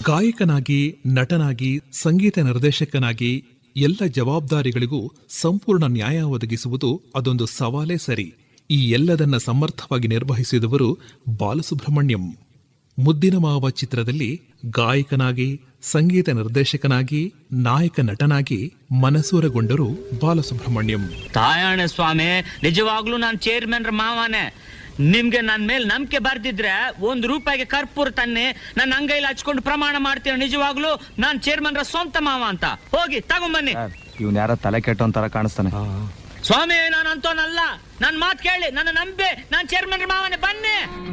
ಗಾಯಕನಾಗಿ ನಟನಾಗಿ ಸಂಗೀತ ನಿರ್ದೇಶಕನಾಗಿ ಎಲ್ಲ ಜವಾಬ್ದಾರಿಗಳಿಗೂ ಸಂಪೂರ್ಣ ನ್ಯಾಯ ಒದಗಿಸುವುದು ಅದೊಂದು ಸವಾಲೇ ಸರಿ ಈ ಎಲ್ಲದನ್ನ ಸಮರ್ಥವಾಗಿ ನಿರ್ವಹಿಸಿದವರು ಬಾಲಸುಬ್ರಹ್ಮಣ್ಯಂ ಮುದ್ದಿನ ಮಾವ ಚಿತ್ರದಲ್ಲಿ ಗಾಯಕನಾಗಿ ಸಂಗೀತ ನಿರ್ದೇಶಕನಾಗಿ ನಾಯಕ ನಟನಾಗಿ ಮನಸೂರಗೊಂಡರು ಬಾಲಸುಬ್ರಹ್ಮಣ್ಯಂ ತಾಯಣ್ಣ ಸ್ವಾಮಿ ನಿಜವಾಗ್ಲೂ ನಾನ್ ಚೇರ್ಮನ್ ಮಾವನೇ ನಿಮ್ಗೆ ನನ್ ಮೇಲೆ ನಂಬಿಕೆ ಬರ್ದಿದ್ರೆ ಒಂದ್ ರೂಪಾಯಿಗೆ ಕರ್ಪೂರ ತನ್ನಿ ನನ್ನ ಅಂಗೈಲಿ ಹಚ್ಕೊಂಡು ಪ್ರಮಾಣ ಮಾಡ್ತೀರ ನಿಜವಾಗ್ಲೂ ನಾನ್ ಚೇರ್ಮನ್ ಸ್ವಂತ ಮಾವ ಅಂತ ಹೋಗಿ ತಗೊಂಬನ್ನಿ ಇವ್ನ ಯಾರ ತಲೆ ಕೆಟ್ಟವನ್ ತರ ಕಾಣಿಸ್ತಾನೆ ಸ್ವಾಮಿ ನಾನು ಅಂತೋನಲ್ಲ ನನ್ ಮಾತ್ ಕೇಳಿ ನನ್ನ ನಂಬಿ ನಾನ್ ಚೇರ್ಮನ್ ಮಾವನೇ ಬನ್ನಿ